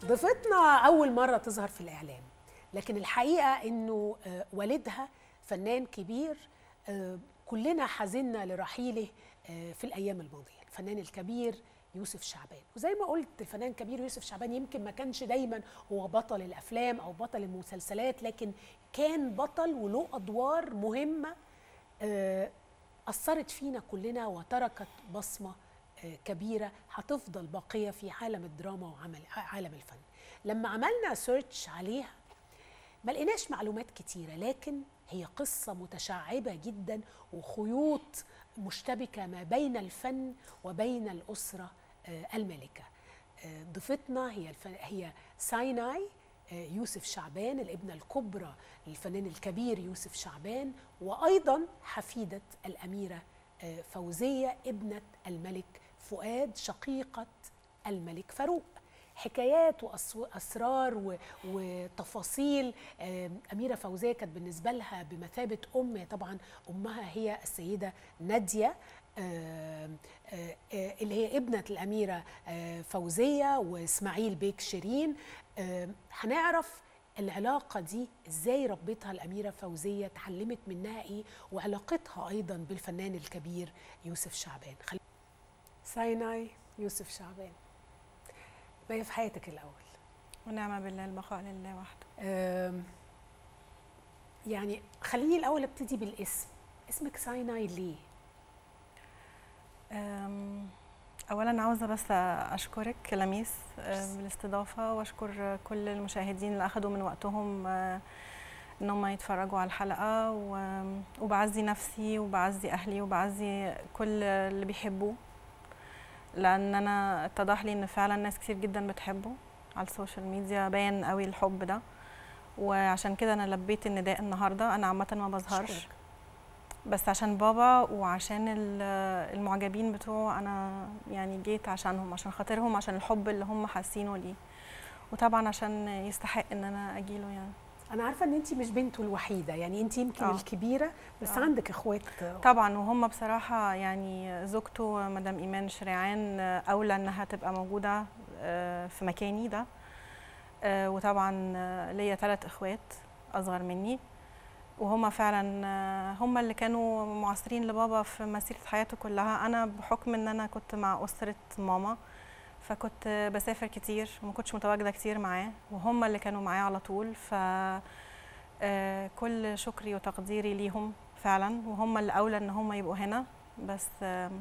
ضيفتنا أول مرة تظهر في الإعلام لكن الحقيقة إنه آه، والدها فنان كبير آه، كلنا حزنا لرحيله آه، في الأيام الماضية الفنان الكبير يوسف شعبان وزي ما قلت الفنان الكبير يوسف شعبان يمكن ما كانش دايما هو بطل الأفلام أو بطل المسلسلات لكن كان بطل وله أدوار مهمة آه، أثرت فينا كلنا وتركت بصمة آه، كبيرة هتفضل باقية في عالم الدراما وعمل عالم الفن لما عملنا سيرش عليها ما لقيناش معلومات كتيرة لكن هي قصة متشعبة جدا وخيوط مشتبكة ما بين الفن وبين الأسرة آه، المالكة آه، ضيفتنا هي الف... هي سايناي آه، يوسف شعبان الابنة الكبرى للفنان الكبير يوسف شعبان وأيضا حفيدة الأميرة آه، فوزية ابنة الملك فؤاد شقيقة الملك فاروق حكايات واسرار و- وتفاصيل آم، اميره فوزيه كانت بالنسبه لها بمثابه ام طبعا امها هي السيده ناديه آم، آه، آه، اللي هي ابنه الاميره آه، فوزيه واسماعيل بيك شيرين آم، هنعرف العلاقة دي ازاي ربتها الأميرة فوزية اتعلمت منها ايه وعلاقتها أيضا بالفنان الكبير يوسف شعبان خلي... سايناي يوسف شعبان ما هي في حياتك الأول ونعم بالله البقاء لله وحده أم، يعني خليني الأول ابتدي بالاسم اسمك سايناي ليه؟ أم، اولا عاوزه بس اشكرك لميس أه، بالاستضافه واشكر كل المشاهدين اللي اخذوا من وقتهم أه، ان هم يتفرجوا على الحلقه و- وبعزي نفسي وبعزي اهلي وبعزي كل اللي بيحبوه لان انا اتضح لي ان فعلا ناس كتير جدا بتحبه على السوشيال ميديا باين قوي الحب ده وعشان كده انا لبيت النداء النهارده انا عامه ما بظهرش أشكرك. بس عشان بابا وعشان ال- المعجبين بتوعه انا يعني جيت عشانهم عشان خاطرهم عشان الحب اللي هم حاسينه ليه وطبعا عشان يستحق ان انا اجيله يعني أنا عارفة إن أنت مش بنته الوحيدة يعني أنت يمكن آه. الكبيرة بس آه. عندك إخوات طبعا وهم بصراحه يعني زوجته مدام ايمان شريعان اولى انها تبقى موجوده آه، في مكاني ده آه، وطبعا آه، ليا ثلاث اخوات اصغر مني وهم فعلا آه، هم اللي كانوا معاصرين لبابا في مسيره حياته كلها انا بحكم ان انا كنت مع اسره ماما فكنت بسافر كتير وما كنتش متواجده كتير معاه وهم اللي كانوا معاه على طول ف آه، كل شكري وتقديري ليهم فعلا وهم اللي اولى ان هم يبقوا هنا بس آم،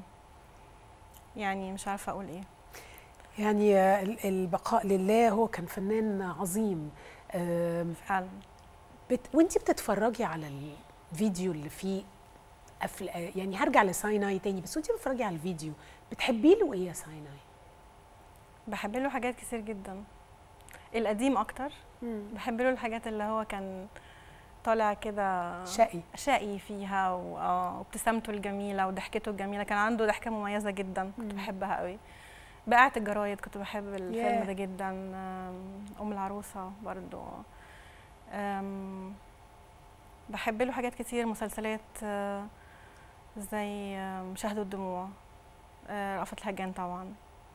يعني مش عارفه اقول ايه يعني آه، ال- البقاء لله هو كان فنان عظيم آم، فعلا بت... وانت بتتفرجي على الفيديو اللي فيه أفل... آه، يعني هرجع لسايناي تاني بس وانت بتتفرجي على الفيديو بتحبي له ايه يا سايناي؟ بحب له حاجات كتير جدا القديم اكتر بحب له الحاجات اللي هو كان طالع كده شقي شقي فيها و- آه، وابتسامته الجميله وضحكته الجميله كان عنده ضحكه مميزه جدا كنت مم. بحبها قوي بقعة الجرايد كنت بحب الفيلم ياه. ده جدا آم، ام العروسه برضو آم، بحب له حاجات كتير مسلسلات آه، زي آم، شهد الدموع آه، رأفت الهجان طبعا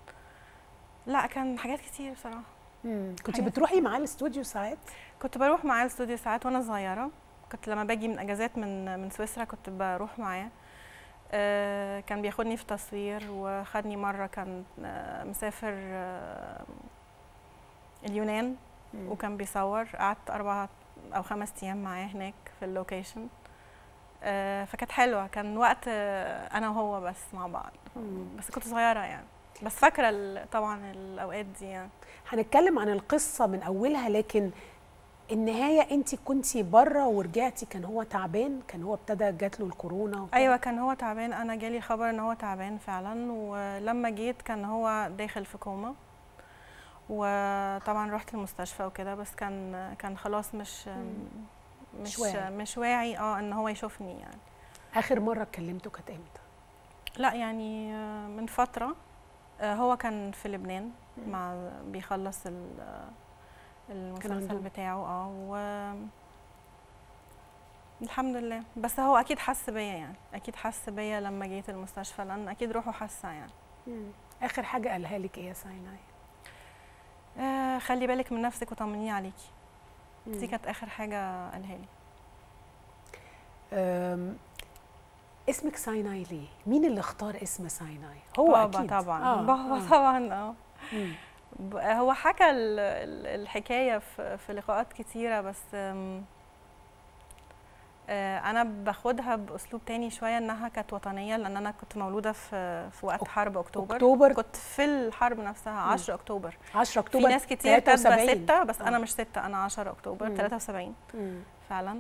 لا كان حاجات كتير بصراحه مم. كنت حاجات بتروحي معاه الاستوديو ساعات؟ كنت بروح معاه الاستوديو ساعات وانا صغيره كنت لما باجي من اجازات من من سويسرا كنت بروح معاه آه، كان بياخدني في تصوير وخدني مره كان آه، مسافر آه، اليونان وكان بيصور قعدت أربعة أو خمس أيام معاه هناك في اللوكيشن آه، فكانت حلوة كان وقت آه، أنا وهو بس مع بعض مم. بس كنت صغيرة يعني بس فاكرة ال- طبعا الأوقات دي يعني هنتكلم عن القصه من اولها لكن النهايه انت كنتي بره ورجعتي كان هو تعبان كان هو ابتدى جات له الكورونا وكده. ايوه كان هو تعبان انا جالي خبر ان هو تعبان فعلا ولما جيت كان هو داخل في كوما وطبعا رحت المستشفى وكده بس كان كان خلاص مش مم. مش مش واعي. مش واعي اه ان هو يشوفني يعني اخر مره كلمته كانت امتى؟ لا يعني آه، من فتره آه، هو كان في لبنان مم. مع بيخلص ال- المسلسل عندهم. بتاعه اه و الحمد لله بس هو اكيد حس بيا يعني اكيد حس بيا لما جيت المستشفى لان اكيد روحه حاسه يعني مم. اخر حاجه قالها لك ايه يا سايناي؟ آه خلي بالك من نفسك وطمنيني عليكي دي مم. كانت اخر حاجه قالها لي أم، اسمك سايناي ليه؟ مين اللي اختار اسم سايناي؟ هو بابا اكيد طبعا آه، بابا آه. طبعا اه مم. ب- هو حكى ال- ال- الحكايه في في لقاءات كتيره بس أم، آه، انا باخدها باسلوب تاني شويه انها كانت وطنيه لان انا كنت مولوده في في وقت أك- حرب اكتوبر اكتوبر كنت في الحرب نفسها 10 اكتوبر 10 في اكتوبر ناس كتير كاتبه 73. ستة بس آه. انا مش ستة انا 10 اكتوبر مم. 73 مم. فعلا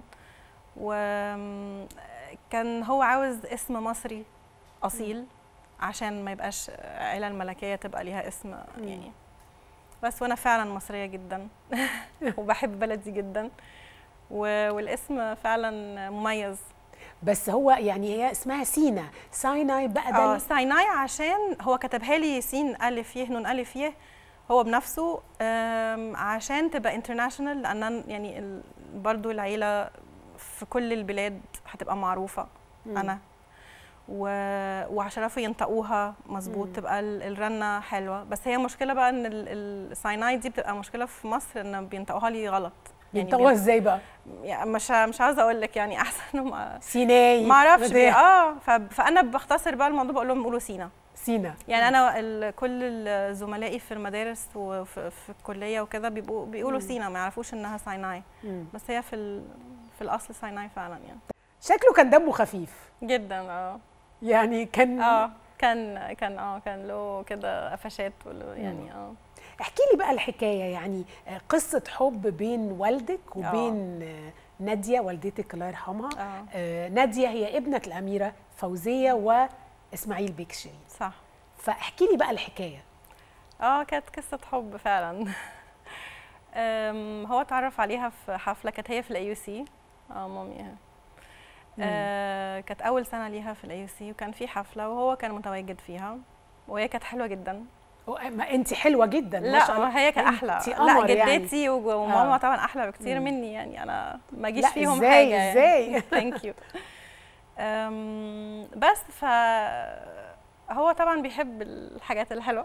وكان هو عاوز اسم مصري اصيل عشان ما يبقاش عيله الملكيه تبقى ليها اسم مم. يعني بس وانا فعلا مصريه جدا وبحب بلدي جدا و- والاسم فعلا مميز بس هو يعني هي اسمها سينا سايناي بقى ده اه ال- سايناي عشان هو كتبها لي سين الف يه نون الف يه هو بنفسه آم، عشان تبقى انترناشونال لان أنا- يعني ال- برضو العيله في كل البلاد هتبقى معروفه مم. انا و... وعشان يعرفوا ينطقوها مظبوط مم. تبقى ال- الرنه حلوه بس هي مشكله بقى ان ال- السايناي دي بتبقى مشكله في مصر ان بينطقوها لي غلط بينطقوها ازاي بقى؟ يعني مش مش عاوزه اقول لك يعني احسن ما سيناي ما اعرفش بي- غداء. اه ف... فانا بختصر بقى الموضوع بقول لهم قولوا سينا سينا يعني انا ال... كل ال- زملائي في المدارس وفي في الكليه وكده بيبقوا بيقولوا مم. سينا ما يعرفوش انها سايناي مم. بس هي في ال... في الاصل سايناي فعلا يعني شكله كان دمه خفيف جدا اه يعني كان اه كان كان اه كان له كده قفشات وله يعني اه احكي لي بقى الحكايه يعني آه، قصه حب بين والدك وبين آه، ناديه والدتك الله يرحمها اه آه، ناديه هي ابنه الاميره فوزيه واسماعيل بيك شيرين صح فاحكي لي بقى الحكايه اه كانت قصة حب فعلا أم، هو اتعرف عليها في حفلة كانت هي في الاي يو سي اه مامي اهي. آه كانت أول سنة ليها في الاي يو سي وكان في حفلة وهو كان متواجد فيها وهي كانت حلوة جدا ما انت حلوه جدا ما لا شاء الله ما هي كانت احلى انتي لا قمر يعني. جدتي وج- وماما آه. طبعا احلى بكتير مم. مني يعني انا ما اجيش لا، فيهم إزاي- حاجه إزاي؟ ثانك يو بس ف هو طبعا بيحب الحاجات الحلوه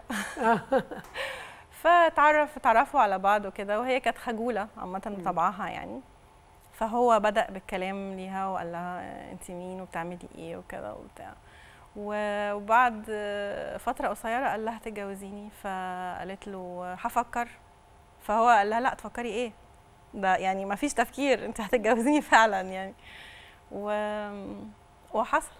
فتعرف اتعرفوا على بعض وكده وهي كانت خجوله عامه بطبعها يعني فهو بدا بالكلام ليها وقال لها انت مين وبتعملي ايه وكده وبتاع و- وبعد فتره قصيره قال لها تتجوزيني فقالت له هفكر فهو قال لها لا تفكري ايه ده يعني ما فيش تفكير انت هتتجوزيني فعلا يعني و... وحصل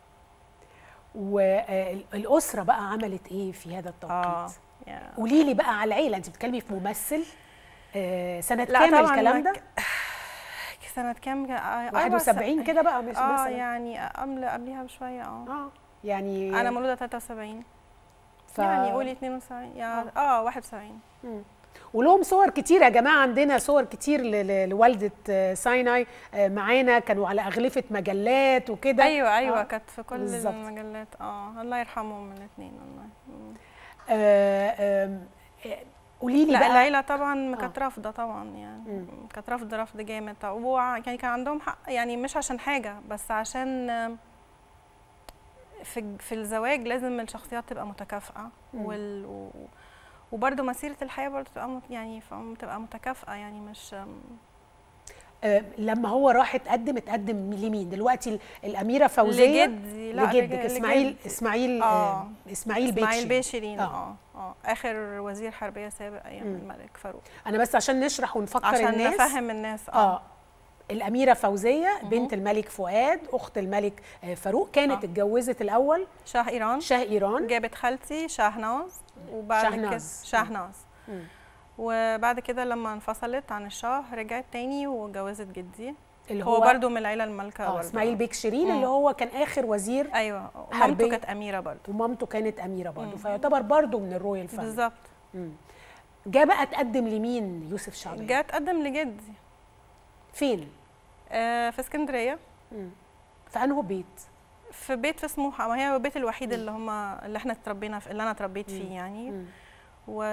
والاسره بقى عملت ايه في هذا اه التوقيت يعني قولي لي بقى على العيله انت بتتكلمي في ممثل آه، سنه لا كام طبعاً الكلام ده ك- سنة كام؟ كان- آه، أربع 71 سنين. كده بقى مش اه مثلا يعني قبل قبليها بشوية اه اه يعني أنا مولودة 73 ف... يعني قولي 72 يعني اه 71 مم. ولهم صور كتير يا جماعه عندنا صور كتير ل- ل- لوالده آه، سايناي آه، معانا كانوا على اغلفه مجلات وكده ايوه ايوه آه. كانت في كل بالظبط. المجلات اه الله يرحمهم الاثنين والله مم. آه، آم، آه، قولي لي لا بقى العيلة طبعا كانت رافضة طبعا يعني مم. كانت رافضة رفض جامد طبعاً. وع- يعني كان عندهم حق يعني مش عشان حاجة بس عشان آم، في في الزواج لازم الشخصيات تبقى متكافئة مم. وال و- وبرضه مسيرة الحياة برضه تبقى مت- يعني ف- تبقى متكافئة يعني مش آم، آه، لما هو راح اتقدم اتقدم لمين دلوقتي ال- الاميره فوزيه لجدي لا لجدك لج- اسماعيل لجدي. اسماعيل آه. آه. اسماعيل بيك اسماعيل شيرين. بيشيرين آه. اه اه اخر وزير حربيه سابق ايام مم. الملك فاروق انا بس عشان نشرح ونفكر عشان الناس نفهم الناس اه الاميره فوزيه مهم. بنت الملك فؤاد اخت الملك آه، فاروق كانت آه. اتجوزت الاول شاه ايران شاه ايران جابت خالتي شاهناز وبعد كده شاهناز. شاهناز مم. وبعد كده لما انفصلت عن الشاه رجعت تاني وجوزت جدي اللي هو, هو, برضو من العيله المالكه اه برضو. اسماعيل بيك شيرين مم. اللي هو كان اخر وزير ايوه حربية. مامته كانت اميره برضو ومامته كانت اميره برضه مم. فيعتبر برضه من الرويال فاميلي بالظبط مم. جه بقى اتقدم لمين يوسف شعبان جه اتقدم لجدي فين آه في اسكندريه مم. في انه بيت في بيت في سموحه ما هي البيت الوحيد اللي هم اللي احنا اتربينا في اللي انا اتربيت مم. فيه يعني مم. و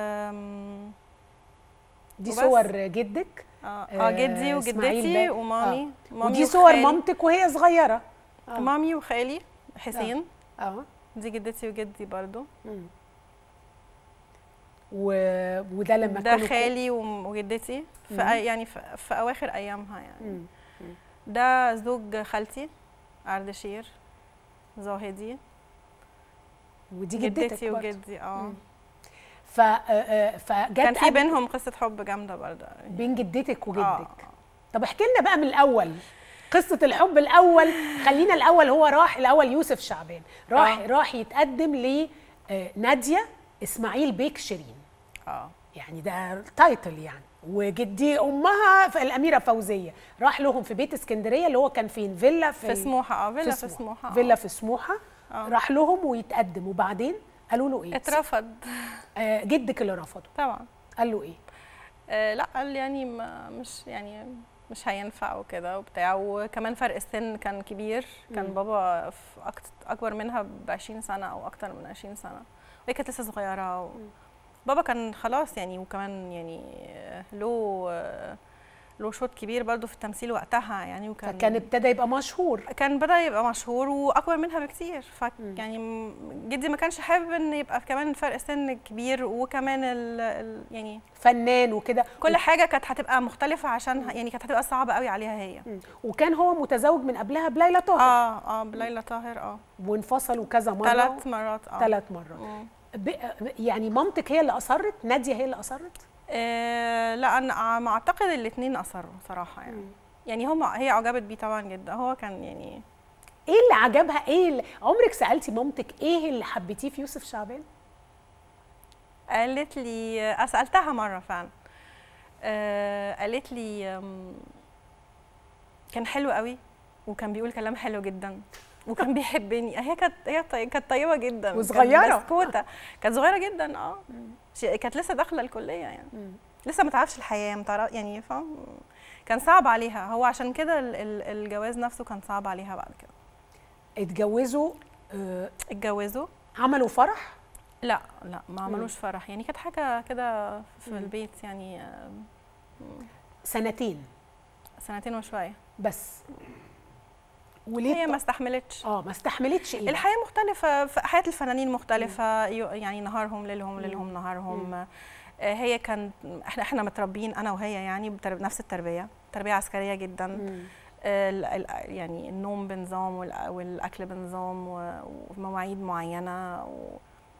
دي وبس. صور جدك اه, آه، آه جدي إسماعيل وجدتي بقى. ومامي مامي ودي صور وخالي. مامتك وهي صغيره آه. مامي وخالي حسين اه دي جدتي وجدي برضو مم. و... وده لما ده كانوا- خالي وم- وجدتي في مم. أي- يعني في, في اواخر ايامها يعني مم. ده زوج خالتي اردشير زاهدي ودي جدتك جدتي برضه. وجدي اه مم. ف آه، آه، فجت كان في قبل- بينهم قصه حب جامده برضه بين جدتك وجدك آه. طب احكي لنا بقى من الاول قصه الحب الاول خلينا الاول هو راح الاول يوسف شعبان راح آه. راح يتقدم لناديه اسماعيل بيك شيرين اه يعني ده تايتل يعني وجدي امها في الاميره فوزيه راح لهم في بيت اسكندريه اللي هو كان فين فيلا في في سموحه اه فيلا في سموحة. سموحه آه. فيلا في سموحه آه. راح لهم ويتقدم وبعدين قالوا له ايه اترفض آه جدك اللي رفضه طبعا قال له ايه آه لا قال يعني ما مش يعني مش هينفع وكده وبتاع وكمان فرق السن كان كبير كان مم. بابا في أكت- اكبر منها ب 20 سنه او اكتر من 20 سنه وهي كانت لسه صغيره و... بابا كان خلاص يعني وكمان يعني آه، له آه، له شوط كبير برضه في التمثيل وقتها يعني وكان فكان ابتدى يبقى مشهور كان بدا يبقى مشهور واكبر منها بكتير ف مم. يعني م- جدي ما كانش حابب ان يبقى كمان فرق سن كبير وكمان ال ال يعني فنان وكده كل حاجه كانت هتبقى مختلفه عشان يعني كانت هتبقى صعبه قوي عليها هي مم. وكان هو متزوج من قبلها بليلى طاهر اه اه بليلى طاهر اه وانفصلوا كذا مره ثلاث مرات اه ثلاث مرات مم. ب... يعني مامتك هي اللي اصرت ناديه هي اللي اصرت آه لا انا ما اعتقد الاثنين اصروا صراحه يعني يعني هم هي عجبت بيه طبعا جدا هو كان يعني ايه اللي عجبها ايه اللي... عمرك سالتي مامتك ايه اللي حبيتيه في يوسف شعبان قالت لي آه، سالتها مره فعلا آه قالت لي آم، كان حلو قوي وكان بيقول كلام حلو جدا وكان بيحبني هي كانت هي طي- كانت طيبه جدا وصغيرة. كانت بسكوته كانت صغيره جدا اه ش- كانت لسه داخله الكليه يعني لسه ما تعرفش الحياه ما تعرف يعني فاهم كان صعب عليها هو عشان كده ال- ال- الجواز نفسه كان صعب عليها بعد كده اتجوزوا آه اتجوزوا عملوا فرح لا لا ما عملوش فرح يعني كانت حاجه كده في مم. البيت يعني آه، سنتين سنتين وشويه بس وليه هي ط- ما استحملتش اه ما استحملتش ايه الحياه مختلفه ف- حياه الفنانين مختلفه يو- يعني نهارهم ليلهم ليلهم نهارهم آه، هي كان احنا احنا متربيين انا وهي يعني بتر- نفس التربيه تربيه عسكريه جدا مم. ال- ال- يعني النوم بنظام والأ- والاكل بنظام و- ومواعيد معينه و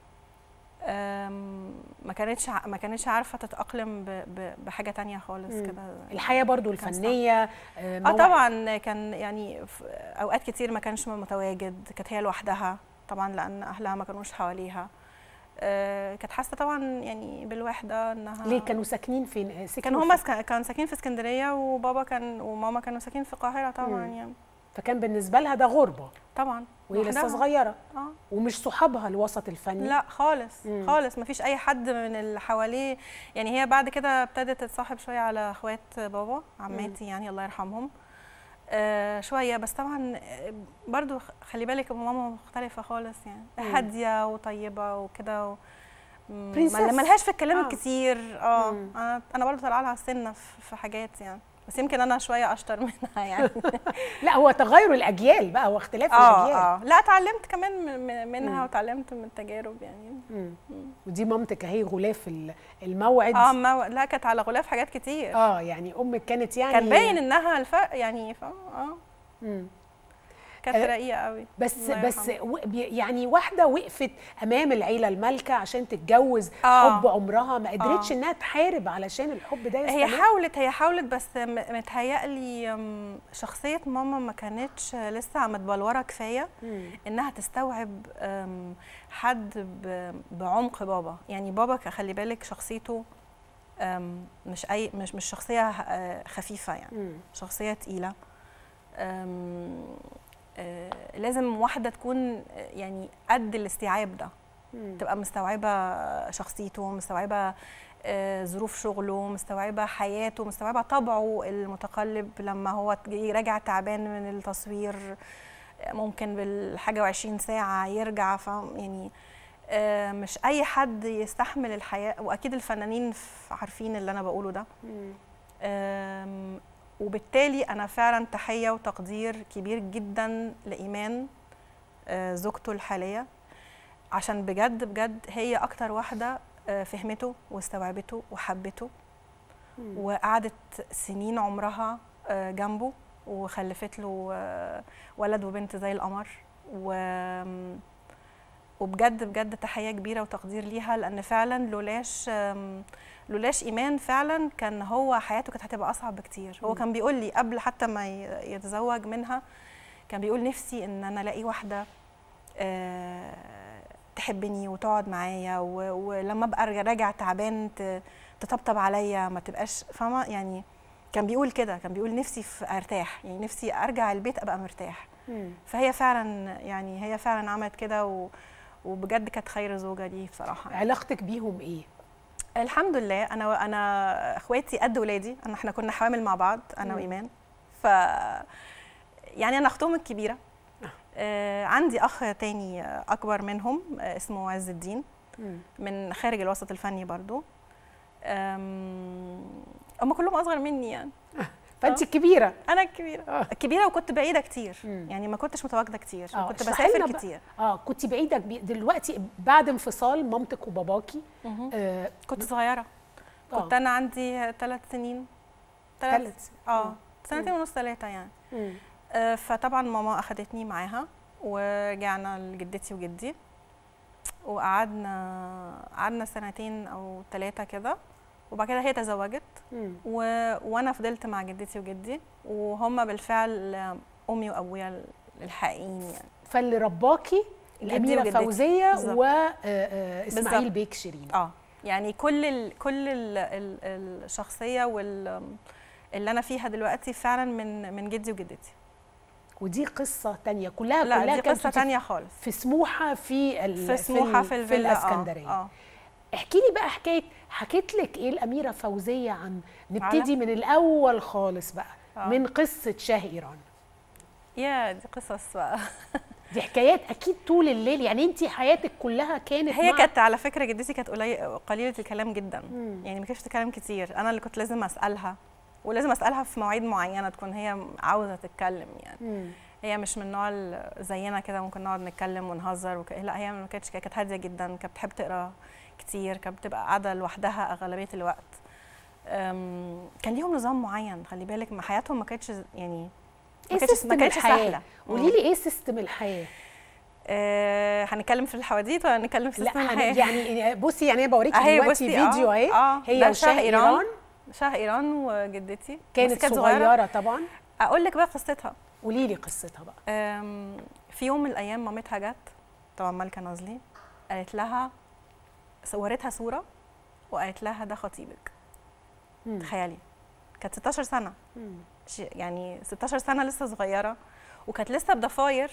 أم، ما كانتش ع- ما كانتش عارفه تتاقلم ب- ب- بحاجه تانية خالص مم. كده الحياه برضو كان صعب. الفنيه آه اه مواعيد- طبعا كان يعني في اوقات كتير ما كانش متواجد كانت هي لوحدها طبعا لان اهلها ما كانوش حواليها آه، كانت حاسه طبعا يعني بالوحده انها ليه كانوا ساكنين فين آه، كان سكنوا هما فين؟ سك- كانوا ساكنين في اسكندريه وبابا كان وماما كانوا ساكنين في القاهره طبعا مم. يعني فكان بالنسبه لها ده غربه طبعا وهي لسه لوحدها. صغيره اه ومش صحابها الوسط الفني لا خالص مم. خالص ما فيش اي حد من اللي حواليه يعني هي بعد كده ابتدت تتصاحب شويه على اخوات بابا عماتي يعني الله يرحمهم آه شويه بس طبعا آه، برضو خ- خلي بالك ماما مختلفه خالص يعني مم. هاديه وطيبه وكده و... مم، Princess. ما ملهاش في الكلام آه. الكتير اه مم. انا انا برضو طالعه لها السنه في في حاجات يعني بس يمكن انا شويه اشطر منها يعني لا هو تغير الاجيال بقى واختلاف اه الاجيال اه لا اتعلمت كمان من- من- مم. منها وتعلمت من التجارب يعني مم. مم. ودي مامتك اهي غلاف ال- الموعد اه ما لا كانت على غلاف حاجات كتير اه يعني امك كانت يعني كان باين انها الفرق يعني فاهم اه مم. كانت آه، رقيقه قوي بس الله بس يرحمها. و- بي- يعني واحده وقفت امام العيله المالكه عشان تتجوز آه. حب عمرها ما قدرتش آه. انها تحارب علشان الحب ده هي يستمر حاولت هي حاولت بس م- متهيألي أم، شخصية ماما ما كانتش لسه متبلورة كفاية مم. إنها تستوعب أم، حد ب- بعمق بابا يعني بابا ك- خلي بالك شخصيته أم، مش أي مش مش شخصية آه، خفيفة يعني مم. شخصية تقيلة أم، آه، لازم واحدة تكون آه، يعني قد الاستيعاب ده مم. تبقى مستوعبة شخصيته مستوعبة آه، ظروف شغله مستوعبة حياته مستوعبة طبعه المتقلب لما هو يراجع تعبان من التصوير آه، ممكن بالحاجة وعشرين ساعة يرجع فاهم يعني آه، مش أي حد يستحمل الحياة وأكيد الفنانين ف- عارفين اللي أنا بقوله ده مم. أم، وبالتالي انا فعلا تحيه وتقدير كبير جدا لايمان آه، زوجته الحاليه عشان بجد بجد هي اكتر واحده آه، فهمته واستوعبته وحبته وقعدت سنين عمرها آه، جنبه وخلفت له آه، ولد وبنت زي القمر و وبجد بجد تحيه كبيره وتقدير ليها لان فعلا لولاش آم، لولاش ايمان فعلا كان هو حياته كانت هتبقى اصعب بكتير هو مم. كان بيقول لي قبل حتى ما ي- يتزوج منها كان بيقول نفسي ان انا الاقي واحده آه، تحبني وتقعد معايا و- ولما ابقى راجع تعبان ت- تطبطب عليا ما تبقاش فاهمه يعني كان بيقول كده كان بيقول نفسي في ارتاح يعني نفسي ارجع البيت ابقى مرتاح مم. فهي فعلا يعني هي فعلا عملت كده و وبجد كانت خير زوجه ليه بصراحه يعني. علاقتك بيهم ايه الحمد لله انا انا اخواتي قد ولادي انا احنا كنا حوامل مع بعض انا مم. وايمان ف يعني انا اختهم الكبيره آه عندي اخ تاني آه، اكبر منهم آه اسمه عز الدين مم. من خارج الوسط الفني برضو أم، هم كلهم اصغر مني يعني فانت الكبيره انا الكبيره آه. الكبيره وكنت بعيده كتير مم. يعني ما كنتش متواجده كتير آه، كنت اشرحي لنا بسافر بقى. كتير اه كنت بعيده كبي- دلوقتي بعد انفصال مامتك وباباكي آه كنت صغيره آه. كنت انا عندي ثلاث سنين ثلاث اه سنتين ونص ثلاثه يعني مم. آه، فطبعا ماما اخدتني معاها ورجعنا لجدتي وجدي وقعدنا قعدنا سنتين او ثلاثه كده وبعد كده هي تزوجت مم. و... وانا فضلت مع جدتي وجدي وهم بالفعل امي وابويا الحقيقيين يعني فاللي رباكي الاميره وجدتي. فوزيه بالظبط. واسماعيل بالظبط. بيك شيرين اه يعني كل ال... كل ال... ال... الشخصيه وال اللي انا فيها دلوقتي فعلا من من جدي وجدتي ودي قصه تانية كلها لا كلها دي كانت قصه في- تانية خالص في سموحه في ال- في سموحه ال- في الفيلا آه، الاسكندريه اه احكي لي بقى حكايه حكيت لك ايه الاميره فوزيه عن نبتدي على؟ من الاول خالص بقى آه. من قصه شاه ايران يا دي قصص بقى دي حكايات اكيد طول الليل يعني انت حياتك كلها كانت هي مع- كانت على فكره جدتي كانت قليل قليله الكلام جدا مم. يعني ما كانتش تتكلم كتير انا اللي كنت لازم اسالها ولازم اسالها في مواعيد معينه تكون هي عاوزه تتكلم يعني مم. هي مش من النوع ال- زينا كده ممكن نقعد نتكلم ونهزر وك... لا هي ما كانتش كده كانت هاديه جدا كانت بتحب تقرا كتير كانت بتبقى قاعده لوحدها اغلبيه الوقت أم، كان ليهم نظام معين خلي بالك ما حياتهم ما كانتش يعني ما ايه كانتش ما سيستم كانتش الحياه سهله قولي لي ايه سيستم الحياه أه هنتكلم في الحواديت ولا هنتكلم في لا سيستم هن- الحياه يعني بصي يعني انا بوريكي أهي دلوقتي بصي، آه، فيديو اهي آه، هي ده وشاه شاه إيران. ايران شاه ايران وجدتي بس كانت كانت صغيره طبعا اقول لك بقى قصتها قولي لي قصتها بقى أم، في يوم من الايام مامتها جت طبعا مالكه نازلي قالت لها صورتها صوره وقالت لها ده خطيبك مم. تخيلي كانت 16 سنه مم. شي- يعني 16 سنه لسه صغيره وكانت لسه بضفاير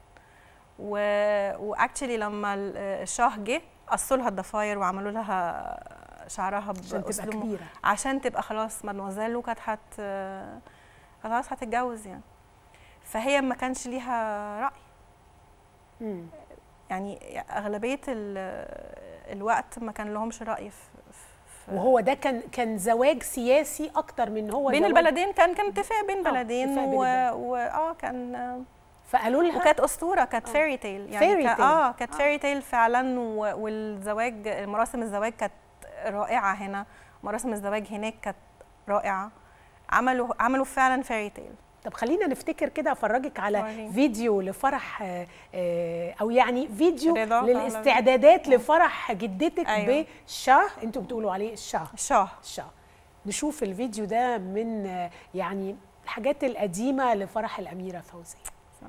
و واكشلي لما ال- الشاه جه قصوا لها الضفاير وعملوا لها شعرها عشان تبقى باسلوب كبيره عشان تبقى خلاص مادموزيل وكانت هت خلاص هتتجوز يعني فهي ما كانش ليها رأي مم. يعني أغلبية ال- الوقت ما كان لهمش رأي في, في وهو ده كان كان زواج سياسي اكتر من هو بين زواج البلدين كان كان اتفاق بين آه، بلدين اتفاق بين و... البلدين. و... اه كان فقالوا لها وكانت اسطوره كانت آه. فيري تيل يعني Fairy كا- tale. اه كانت آه. فيري تيل فعلا و... والزواج مراسم الزواج كانت رائعه هنا مراسم الزواج هناك كانت رائعه عملوا عملوا فعلا فيري تيل طب خلينا نفتكر كده افرجك على وريني. فيديو لفرح آه، آه، او يعني فيديو رضا للاستعدادات لفرح جدتك أيوة. بالشاه انتوا بتقولوا عليه الشاه الشاه الشاه نشوف الفيديو ده من آه، يعني الحاجات القديمه لفرح الاميره فوزيه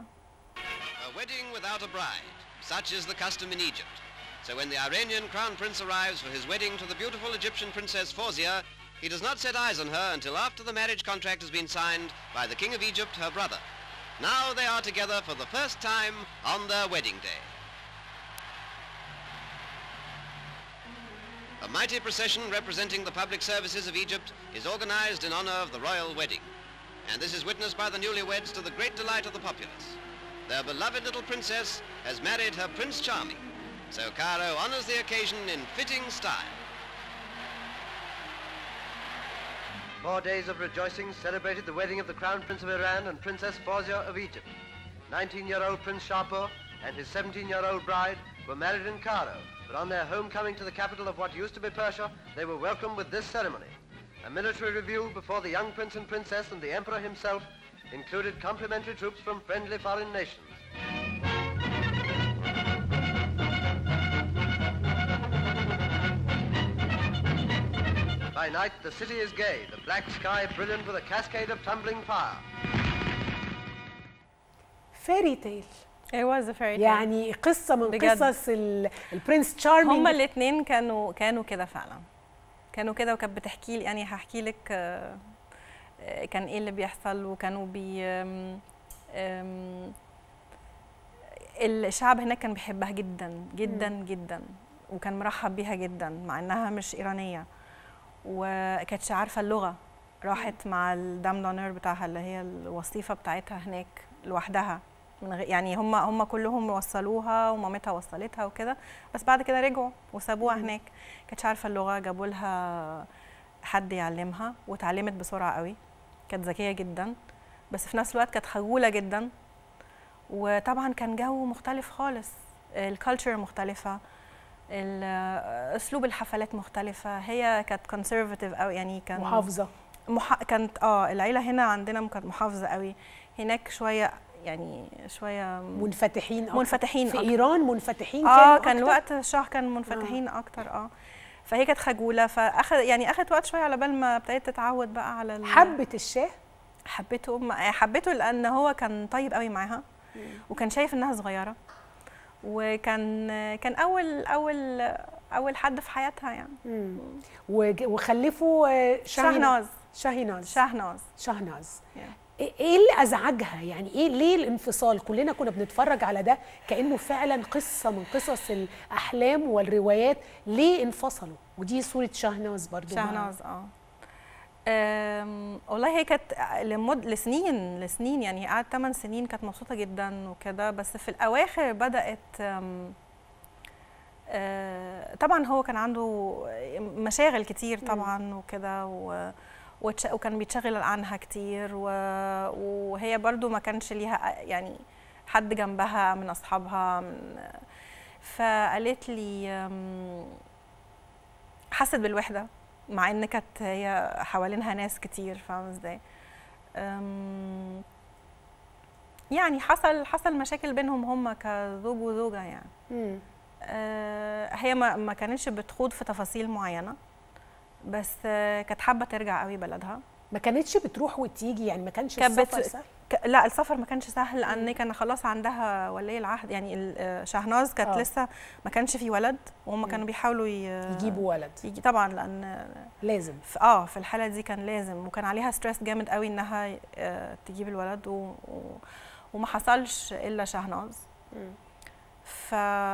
A wedding without a bride. Such is the custom in Egypt. So when the Iranian crown prince arrives for his wedding to the beautiful Egyptian princess Fawzia, he does not set eyes on her until after the marriage contract has been signed by the king of Egypt, her brother. Now they are together for the first time on their wedding day. A mighty procession representing the public services of Egypt is organized in honor of the royal wedding. And this is witnessed by the newlyweds to the great delight of the populace. Their beloved little princess has married her Prince Charming. So Cairo honors the occasion in fitting style. Four days of rejoicing celebrated the wedding of the Crown Prince of Iran and Princess Fawzia of Egypt. 19-year-old Prince Shahpur and his 17-year-old bride were married in Cairo, but on their homecoming to the capital of what used to be Persia, they were welcomed with this ceremony. A military review before the young prince and princess and the emperor himself included complimentary troops from friendly foreign nations. By night, the city is gay, the black sky brilliant with a cascade of tumbling fire. فيري تيل It was a fairy tale. يعني قصه من بجد. قصص ال- البرنس تشارمينج هما الاثنين كانوا كانوا كده فعلا كانوا كده وكانت بتحكي لي يعني هحكي لك آه، آه، كان ايه اللي بيحصل وكانوا بي آم، آم، الشعب هناك كان بيحبها جدا جدا جدا وكان مرحب بيها جدا مع انها مش ايرانيه وكانتش عارفه اللغه راحت مع الدام دونر بتاعها اللي هي الوظيفه بتاعتها هناك لوحدها من غير يعني هم هم كلهم وصلوها ومامتها وصلتها وكده بس بعد كده رجعوا وسابوها هناك كانتش عارفه اللغه جابوا لها حد يعلمها واتعلمت بسرعه قوي كانت ذكيه جدا بس في نفس الوقت كانت خجوله جدا وطبعا كان جو مختلف خالص الكالتشر مختلفه ال- اسلوب الحفلات مختلفه هي كانت كونسرفاتيف قوي يعني كان محافظه مح... كانت اه العيله هنا عندنا كانت محافظه قوي هناك شويه يعني شويه منفتحين أكتر. منفتحين في أكتر. ايران منفتحين اه كانوا كان أكتر؟ وقت الشهر كان منفتحين آه. اكتر اه فهي كانت خجوله فاخذ يعني اخذت وقت شويه على بال ما ابتدت تتعود بقى على ال... حبت الشاه حبيته ما- حبيته لان هو كان طيب قوي معاها وكان شايف انها صغيره وكان كان اول اول اول حد في حياتها يعني مم. وج- وخلفوا آه، شاهين- شهناز شاهيناز شهناز شهناز Yeah. ايه إيه اللي ازعجها يعني ايه ليه الانفصال كلنا كنا بنتفرج على ده كانه فعلا قصه من قصص الاحلام والروايات ليه انفصلوا ودي صوره شهناز برضو مع- شهناز اه أم، والله هي كانت لمد لسنين لسنين يعني قعدت 8 سنين كانت مبسوطه جدا وكده بس في الاواخر بدات أم، آه، طبعا هو كان عنده مشاغل كتير طبعا وكده و وتش- وكان بيتشغل عنها كتير و- وهي برضو ما كانش ليها يعني حد جنبها من اصحابها من فقالت لي أم، حست بالوحده مع ان كانت هي حوالينها ناس كتير فاهمه ازاي أم، يعني حصل حصل مشاكل بينهم هم كزوج وزوجه يعني مم. آه، هي ما ما كانتش بتخوض في تفاصيل معينه بس آه، كانت حابه ترجع قوي بلدها ما كانتش بتروح وتيجي يعني ما كانش كانت السفر بت- سهل ك- لا السفر ما كانش سهل لان كان خلاص عندها ولي العهد يعني ال- آه، شهناز كانت آه. لسه ما كانش في ولد وهم كانوا بيحاولوا ي- يجيبوا ولد يجي طبعا لان لازم في اه في الحاله دي كان لازم وكان عليها ستريس جامد قوي انها آه، تجيب الولد و... و... وما حصلش الا شهناز مم. ف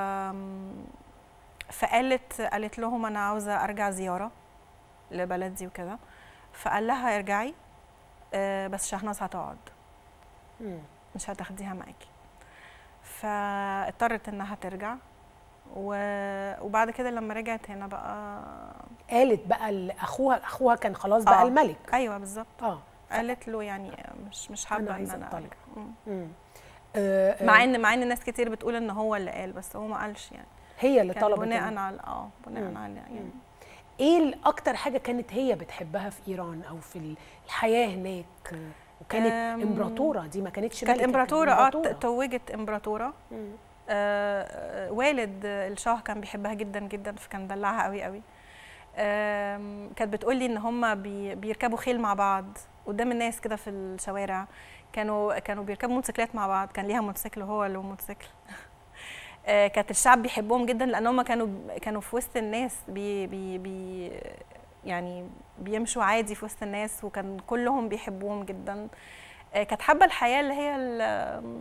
فقالت قالت لهم انا عاوزه ارجع زياره لبلدي وكده فقال لها ارجعي آه، بس شهناز هتقعد مم. مش هتاخديها معاكي فاضطرت انها ترجع و... وبعد كده لما رجعت هنا بقى قالت بقى لاخوها اخوها كان خلاص بقى آه. الملك ايوه بالظبط اه قالت له يعني مش مش حابه ان عايزة انا أطلق. أرجع. مم. مم. آه، آه، مع ان مع ان ناس كتير بتقول ان هو اللي قال بس هو ما قالش يعني هي اللي كان طلبت بناء إن- على اه بناء مم. على يعني مم. ايه ال- اكتر حاجه كانت هي بتحبها في ايران او في الحياه هناك آه، وكانت أم، امبراطوره دي ما كانتش كانت ملكة، امبراطوره اه إمبراطورة. ت- توجت امبراطوره مم. آه آه، والد الشاه كان بيحبها جدا جدا فكان دلعها قوي قوي آم، كانت بتقول لي ان هم بي بيركبوا خيل مع بعض قدام الناس كده في الشوارع كانوا كانوا بيركبوا موتوسيكلات مع بعض كان ليها موتوسيكل وهو له موتوسيكل آه، كانت الشعب بيحبهم جدا لان هم كانوا كانوا في وسط الناس بي بي بي يعني بيمشوا عادي في وسط الناس وكان كلهم بيحبوهم جدا آه، كانت حابه الحياه اللي هي ال-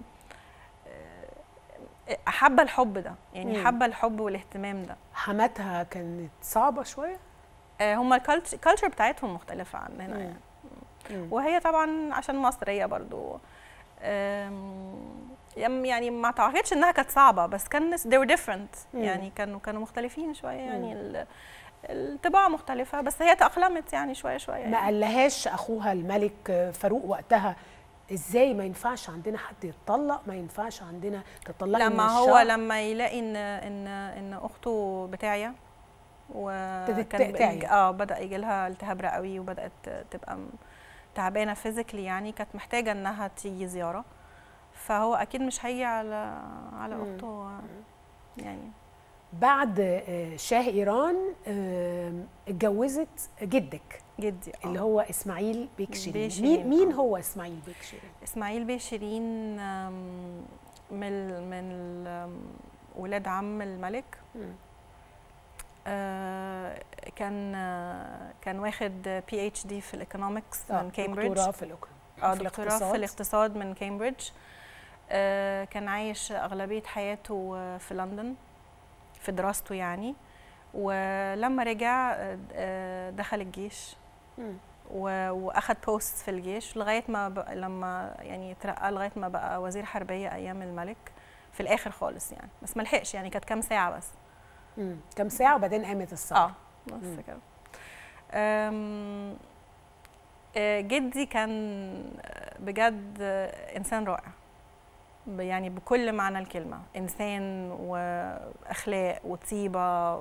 آه، حابه الحب ده يعني مم. حابه الحب والاهتمام ده حماتها كانت صعبه شويه آه، هم الكالتشر بتاعتهم مختلفه عننا مم. يعني مم. وهي طبعا عشان مصريه برضو آم، يم- يعني ما اعتقدش انها كانت صعبه بس كان they were different مم. يعني كانوا كانوا مختلفين شويه يعني مم. ال- الطباع مختلفه بس هي تاقلمت يعني شويه شويه ما يعني. قالهاش اخوها الملك آه، فاروق وقتها ازاي ما ينفعش عندنا حد يتطلق ما ينفعش عندنا تطلقي من لما هو الشهر؟ لما يلاقي ان ان ان اخته بتاعيه ابتدت وكان تعيا. بيج- اه بدا يجي لها التهاب رئوي وبدات تبقى م- تعبانه فيزيكلي يعني كانت محتاجه انها تيجي زياره فهو اكيد مش هيجي على على مم. اخته يعني بعد آه، شاه ايران آم، اتجوزت جدك جدي آه. اللي هو اسماعيل بيك شيرين بيه شيرين، مين مين آه. هو اسماعيل بيك شيرين اسماعيل بيه شيرين آم، من ال- من ال- آم، ولاد عم الملك مم. آه، كان آه، كان واخد بي اتش دي في الايكونومكس آه، من كامبريدج دكتوراه في الأوك- اه في دكتوراه الاقتصاد. في الاقتصاد من كامبريدج آه، كان عايش أغلبية حياته آه، في لندن في دراسته يعني ولما رجع آه، آه، دخل الجيش مم. و- واخد بوست في الجيش لغايه ما بقى لما يعني اترقى لغايه ما بقى وزير حربيه ايام الملك في الاخر خالص يعني بس ما لحقش يعني كانت كام ساعه بس مم. كم ساعه وبعدين قامت الثوره اه بس كده أم، آه، جدي كان بجد انسان رائع ب- يعني بكل معنى الكلمه انسان واخلاق وطيبه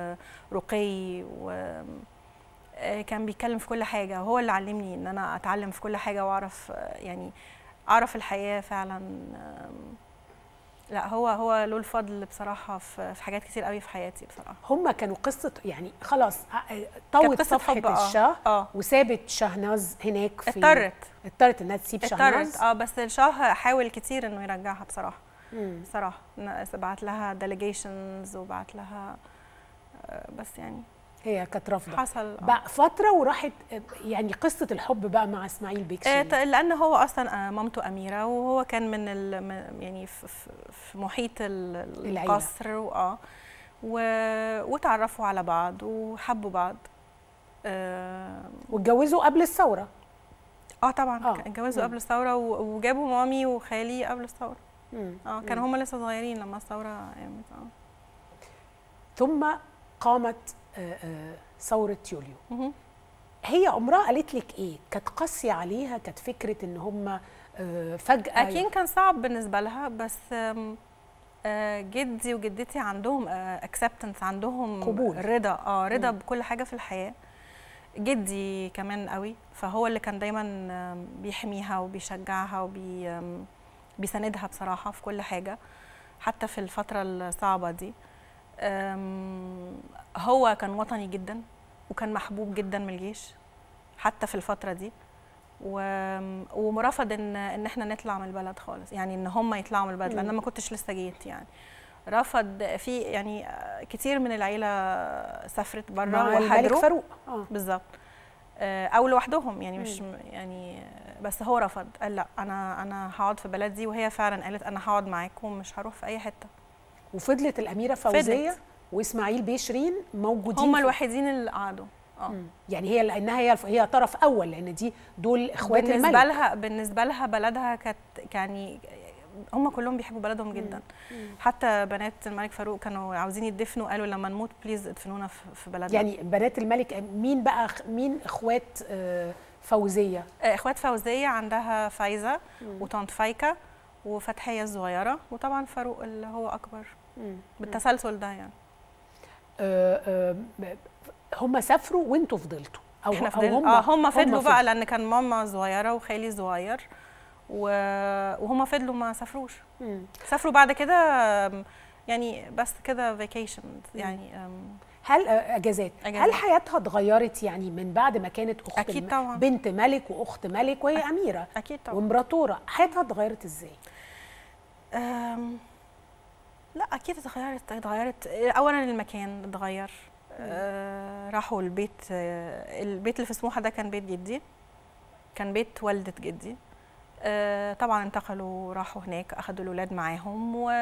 ورقي و آه، كان بيتكلم في كل حاجه هو اللي علمني ان انا اتعلم في كل حاجه واعرف آه، يعني اعرف الحياه فعلا آم، لا هو هو له الفضل بصراحه في في حاجات كتير قوي في حياتي بصراحه هم كانوا قصه يعني خلاص آه، طوت قصة صفحه حب، آه. الشاه اه وسابت شهناز هناك في اضطرت اضطرت انها تسيب شهناز اضطرت اه بس الشاه حاول كتير انه يرجعها بصراحه مم. بصراحه ن- بعت لها ديليجيشنز وبعت لها آه، بس يعني هي كانت رافضه حصل آه. بقى فتره وراحت آه، يعني قصه الحب بقى مع اسماعيل بيك آه، شيرين. ت- لان هو اصلا آه، مامته اميره وهو كان من ال من- يعني في, في- في محيط ال- العيلة. القصر واه و- وتعرفوا على بعض وحبوا بعض اه واتجوزوا قبل الثوره آه، طبعا آه. كان اتجوزوا مم. قبل الثوره و- وجابوا مامي وخالي قبل الثوره مم. اه كانوا هما لسه صغيرين لما الثوره قامت اه ثم قامت آه، آه، ثوره يوليو مهم. هي عمرها قالت لك ايه كانت قاسيه عليها كانت فكره ان هم آه، فجاه اكيد كان صعب بالنسبه لها بس آم، آه، جدي وجدتي عندهم اكسبتنس عندهم قبول. رضا اه رضا مم. بكل حاجه في الحياه جدي كمان قوي فهو اللي كان دايما آم، بيحميها وبيشجعها وبي آم، بيساندها بصراحه في كل حاجه حتى في الفتره الصعبه دي آم، هو كان وطني جدا وكان محبوب جدا من الجيش حتى في الفتره دي و- ورفض ان ان احنا نطلع من البلد خالص يعني ان هم يطلعوا من البلد لان انا ما كنتش لسه جيت يعني رفض في يعني آه، كتير من العيله سافرت بره مع الملك وهاجروا فاروق اه بالظبط آه، او لوحدهم يعني مش م- يعني آه، بس هو رفض قال لا انا انا هقعد في بلدي وهي فعلا قالت انا هقعد معاكم ومش هروح في اي حته وفضلت الاميره فوزيه فضلت. واسماعيل بيه شيرين موجودين هم في- الوحيدين اللي قعدوا اه مم. يعني هي لانها هي هي طرف اول لان دي دول اخوات بالنسبه الملك لها بالنسبه لها بلدها كانت يعني هم كلهم بيحبوا بلدهم جدا حتى بنات الملك فاروق كانوا عاوزين يدفنوا قالوا لما نموت بليز ادفنونا في في بلدنا يعني بنات الملك مين بقى خ- مين اخوات آه، فوزيه آه، اخوات فوزيه عندها فايزه وطنط فايكه وفتحيه الصغيره وطبعا فاروق اللي هو اكبر بالتسلسل ده يعني آه، آه، هم سافروا وانتوا فضلتوا او احنا أو فضلنا هم اه هم فضلوا فضلوا. بقى لان كان ماما صغيره وخالي صغير و... وهم فضلوا ما سافروش مم. سافروا بعد كده آم، يعني بس كده فيكيشن يعني آم، هل آه، اجازات أجازات. هل حياتها اتغيرت يعني من بعد ما كانت اخت أكيد الم- طبعاً. بنت ملك واخت ملك وهي اميره اكيد طبعا وامبراطوره حياتها اتغيرت ازاي أم، لا اكيد اتغيرت اتغيرت اولا المكان اتغير أه راحوا البيت أه البيت اللي في سموحه ده كان بيت جدي كان بيت والده جدي أه طبعا انتقلوا راحوا هناك اخدوا الاولاد معاهم و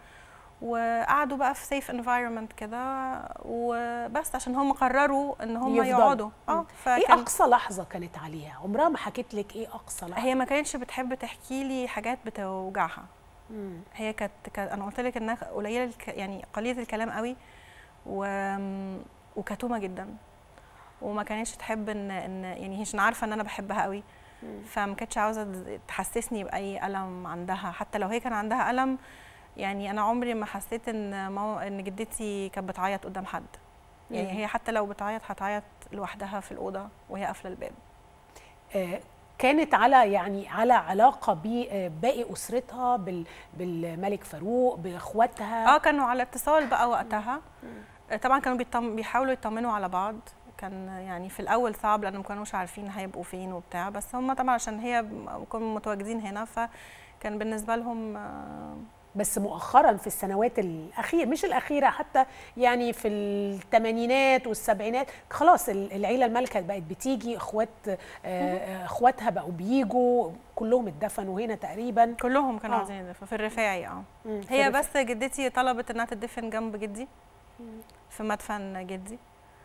وقعدوا بقى في سيف انفايرمنت كده وبس عشان هم قرروا ان هم يفضلوا. يقعدوا اه ايه فكان اقصى لحظه كانت عليها عمرها ما حكت لك ايه اقصى لحظه هي ما كانتش بتحب تحكي لي حاجات بتوجعها مم. هي كانت كانت- انا قلت لك انها قليله الك... يعني قليله الكلام قوي و... وكتومه جدا وما كانتش تحب ان ان يعني هي عشان عارفه ان انا بحبها قوي فما كانتش عاوزه تز- تحسسني باي الم عندها حتى لو هي كان عندها الم يعني انا عمري ما حسيت ان ماما ان جدتي كانت بتعيط قدام حد يعني مم. هي حتى لو بتعيط هتعيط لوحدها في الاوضه وهي قافله الباب آه، كانت على يعني على علاقه بباقي اسرتها بال- بالملك فاروق باخواتها اه كانوا على اتصال بقى وقتها آه، طبعا كانوا بيطم... بيحاولوا يطمنوا على بعض كان يعني في الاول صعب لانهم ما كانوش عارفين هيبقوا فين وبتاع بس هم طبعا عشان هي م- كانوا متواجدين هنا فكان بالنسبه لهم آه، بس مؤخرا في السنوات الاخيره مش الاخيره حتى يعني في الثمانينات والسبعينات خلاص ال- العيله المالكه بقت بتيجي اخوات آه، آه، اخواتها بقوا بيجوا كلهم اتدفنوا هنا تقريبا كلهم كانوا آه. عايزين يدفنوا في الرفاعي اه مم، في هي الرفاق. بس جدتي طلبت انها تدفن جنب جدي في مدفن جدي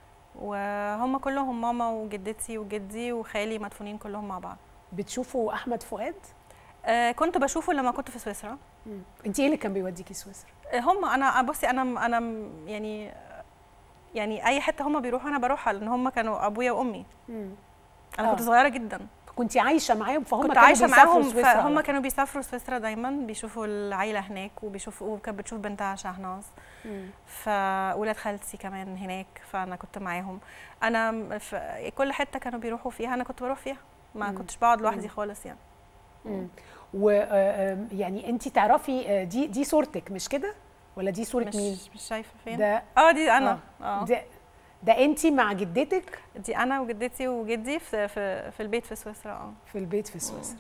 وهم كلهم ماما وجدتي وجدي وخالي مدفونين كلهم مع بعض بتشوفوا احمد فؤاد آه كنت بشوفه لما كنت في سويسرا انت ايه اللي كان بيوديكي سويسرا آه، هم انا بصي انا انا يعني يعني اي حته هم بيروحوا انا بروحها لان هم كانوا ابويا وامي انا آه. كنت صغيره جدا كنت عايشه معاهم فهم كنت كانوا عايشه بيسافروا معاهم سويسرا فهم على كانوا بيسافروا سويسرا دايما بيشوفوا العيله هناك وبيشوفوا وكانت بتشوف بنتها شهناز مم. فولاد خالتي كمان هناك فانا كنت معاهم انا م- في كل حته كانوا بيروحوا فيها انا كنت بروح فيها ما مم. كنتش بقعد لوحدي خالص يعني مم. و آه، آم، يعني انت تعرفي آه، دي دي صورتك مش كده ولا دي صوره مش مين مش شايفه فين ده اه دي انا اه ده ده انت مع جدتك دي انا وجدتي وجدي في في, في البيت في سويسرا اه في البيت في سويسرا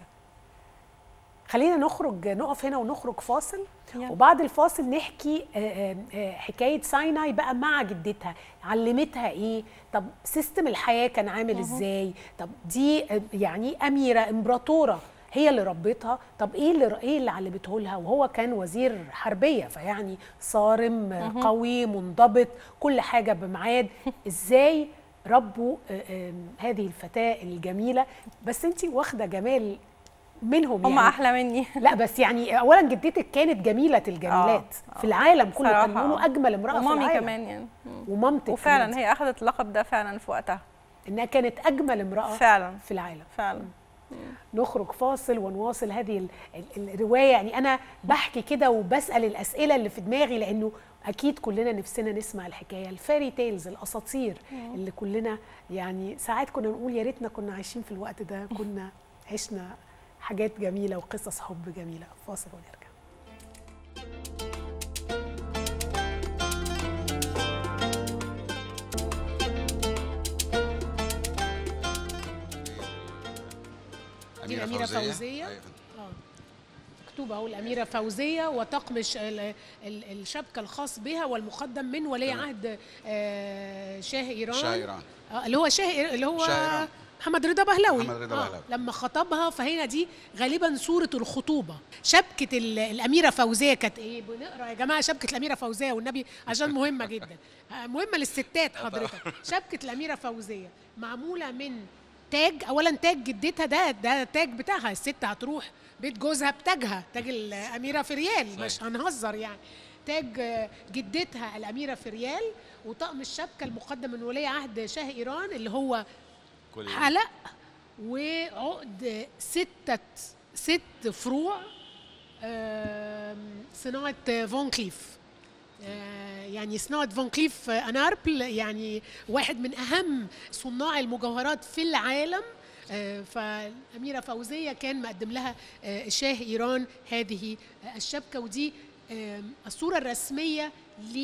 خلينا نخرج نقف هنا ونخرج فاصل يلا. وبعد الفاصل نحكي آه، آه، آه، حكايه سايناي بقى مع جدتها علمتها ايه طب سيستم الحياه كان عامل ازاي طب دي آه، يعني اميره امبراطوره هي اللي ربتها طب ايه اللي ايه اللي علمته لها وهو كان وزير حربيه فيعني صارم آه، قوي منضبط كل حاجه بميعاد ازاي ربوا آه، آه، هذه الفتاه الجميله بس انت واخده جمال منهم هم يعني احلى مني لا بس يعني اولا جدتك كانت جميله الجميلات آه، في العالم كله صراحة، كانوا بيقولوا آه. اجمل امراه في ومامي العالم كمان يعني مم. ومامتك وفعلا كمان. هي اخذت اللقب ده فعلا في وقتها انها كانت اجمل امراه فعلا في العالم فعلا نخرج فاصل ونواصل هذه ال- ال- الروايه يعني انا بحكي كده وبسال الاسئله اللي في دماغي لانه اكيد كلنا نفسنا نسمع الحكايه الفاري تيلز الاساطير اللي كلنا يعني ساعات كنا نقول يا ريتنا كنا عايشين في الوقت ده كنا عشنا حاجات جميله وقصص حب جميله فاصل ونرجع دي الأميرة فوزية. أيوة. مكتوب اهو الاميره فوزيه وطقم الش- ال- ال- الشبكه الخاص بها والمقدم من ولي عهد آه، شاه ايران شاه إيران. آه، اللي هو شاه اللي هو شاه إيران. محمد رضا بهلوي محمد رضا بهلوي. لما خطبها فهنا دي غالبا صوره الخطوبه شبكه ال- الاميره فوزيه كانت ايه بنقرا يا جماعه شبكه الاميره فوزيه والنبي عشان مهمه جدا آه، مهمه للستات حضرتك شبكه الاميره فوزيه معموله من تاج اولا تاج جدتها ده ده تاج بتاعها الست هتروح بيت جوزها بتاجها تاج الاميره فريال مش هنهزر يعني تاج آه، جدتها الاميره فريال وطقم الشبكه المقدم من ولي عهد شاه ايران اللي هو كل حلق وعقد ستة ست فروع آم، صناعة فون كليف آه، يعني صناعة فون كليف أناربل يعني واحد من أهم صناع المجوهرات في العالم آه، فالأميرة فوزية كان مقدم لها آه، شاه إيران هذه آه، الشبكة ودي آم، الصورة الرسمية